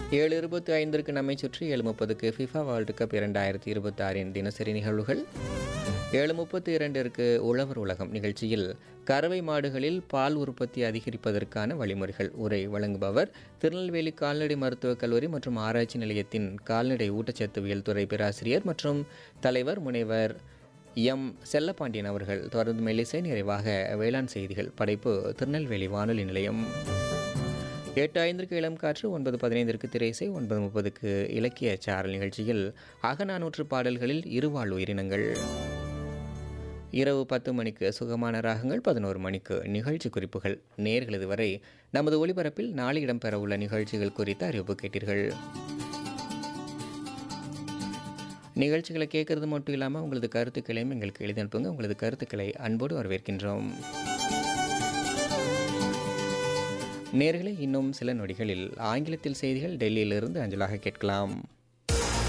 ஏழு இருபத்தி ஐந்திற்கு நம்மை சுற்றி ஏழு முப்பதுக்கு ஃபிஃபா வேர்ல்டு கப் இரண்டாயிரத்தி இருபத்தி ஆறின் தினசரி நிகழ்வுகள் ஏழு முப்பத்தி இரண்டிற்கு உழவர் உலகம் நிகழ்ச்சியில் கறவை மாடுகளில் பால் உற்பத்தி அதிகரிப்பதற்கான வழிமுறைகள் உரை வழங்குபவர் திருநெல்வேலி கால்நடை மருத்துவக் கல்லூரி மற்றும் ஆராய்ச்சி நிலையத்தின் கால்நடை ஊட்டச்சத்துவியல் துறை பேராசிரியர் மற்றும் தலைவர் முனைவர் எம் செல்லப்பாண்டியன் அவர்கள் தொடர்ந்து மெல்லிசை நிறைவாக வேளாண் செய்திகள் படைப்பு திருநெல்வேலி வானொலி நிலையம் எட்டு ஐந்திற்கு இளம் காற்று ஒன்பது பதினைந்திற்கு திரைசை ஒன்பது முப்பதுக்கு இலக்கிய சாரல் நிகழ்ச்சியில் அகநானூற்று பாடல்களில் இருவாழ் உயிரினங்கள் இரவு பத்து மணிக்கு சுகமான ராகங்கள் பதினோரு மணிக்கு நிகழ்ச்சி குறிப்புகள் நேர்களது வரை நமது ஒளிபரப்பில் நாளை இடம்பெறவுள்ள நிகழ்ச்சிகள் குறித்த அறிவிப்பு கேட்டீர்கள் நிகழ்ச்சிகளை கேட்கறது மட்டும் இல்லாமல் உங்களது கருத்துக்களையும் எங்களுக்கு எழுதி அனுப்புங்க உங்களது கருத்துக்களை அன்போடு வரவேற்கின்றோம் நேர்களே இன்னும் சில நொடிகளில் ஆங்கிலத்தில் செய்திகள் டெல்லியிலிருந்து அஞ்சலாக கேட்கலாம்